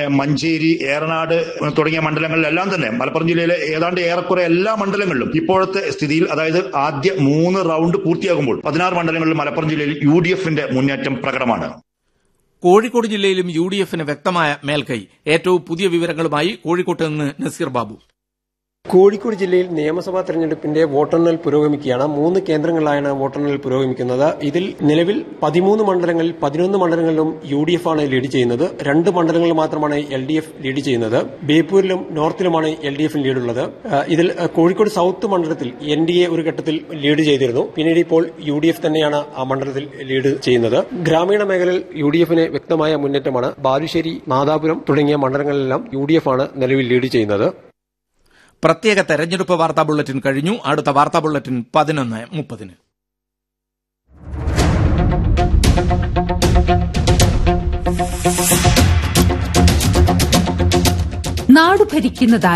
മഞ്ചേരി ഏറനാട് തുടങ്ങിയ മണ്ഡലങ്ങളിലെല്ലാം തന്നെ മലപ്പുറം ജില്ലയിലെ ഏതാണ്ട് ഏറെക്കുറെ എല്ലാ മണ്ഡലങ്ങളിലും ഇപ്പോഴത്തെ സ്ഥിതിയിൽ അതായത് ആദ്യ മൂന്ന് റൗണ്ട് പൂർത്തിയാകുമ്പോൾ പതിനാറ് മണ്ഡലങ്ങളിൽ മലപ്പുറം ജില്ലയിൽ യു ഡി എഫിന്റെ മുന്നേറ്റം പ്രകടമാണ് കോഴിക്കോട് ജില്ലയിലും യു ഡി എഫിന് വ്യക്തമായ മേൽക്കൈ ഏറ്റവും പുതിയ വിവരങ്ങളുമായി കോഴിക്കോട്ട് നിന്ന് നസീർ ബാബു കോഴിക്കോട് ജില്ലയിൽ നിയമസഭാ തെരഞ്ഞെടുപ്പിന്റെ വോട്ടെണ്ണൽ പുരോഗമിക്കുകയാണ് മൂന്ന് കേന്ദ്രങ്ങളിലാണ് വോട്ടെണ്ണൽ പുരോഗമിക്കുന്നത് ഇതിൽ നിലവിൽ പതിമൂന്ന് മണ്ഡലങ്ങളിൽ പതിനൊന്ന് മണ്ഡലങ്ങളിലും യു ഡി എഫ് ആണ് ലീഡ് ചെയ്യുന്നത് രണ്ട് മണ്ഡലങ്ങളിൽ മാത്രമാണ് എൽ ഡി എഫ് ലീഡ് ചെയ്യുന്നത് ബേപ്പൂരിലും നോർത്തിലുമാണ് എൽ ഡി എഫിന് ലീഡുള്ളത് ഏഹ് ഇതിൽ ഏഹ് കോഴിക്കോട് സൌത്ത് മണ്ഡലത്തിൽ എൻ ഡി എ ഒരു ഘട്ടത്തിൽ ലീഡ് ചെയ്തിരുന്നു പിന്നീട് ഇപ്പോൾ യു ഡി എഫ് തന്നെയാണ് ആ മണ്ഡലത്തിൽ ലീഡ് ചെയ്യുന്നത് ഗ്രാമീണ മേഖലയിൽ യു ഡി എഫിന് വ്യക്തമായ മുന്നേറ്റമാണ് ബാലുശ്ശേരി നാദാപുരം തുടങ്ങിയ മണ്ഡലങ്ങളിലെല്ലാം യു ഡി എഫ് ആണ് നിലവിൽ ലീഡ് ചെയ്യുന്നത് പ്രത്യേക തെരഞ്ഞെടുപ്പ് വാർത്താ ബുള്ളറ്റിൻ കഴിഞ്ഞു അടുത്ത വാർത്താ ബുള്ളറ്റിൻ പതിനൊന്ന് മുപ്പതിന് നാടു ഭരിക്കുന്നതായി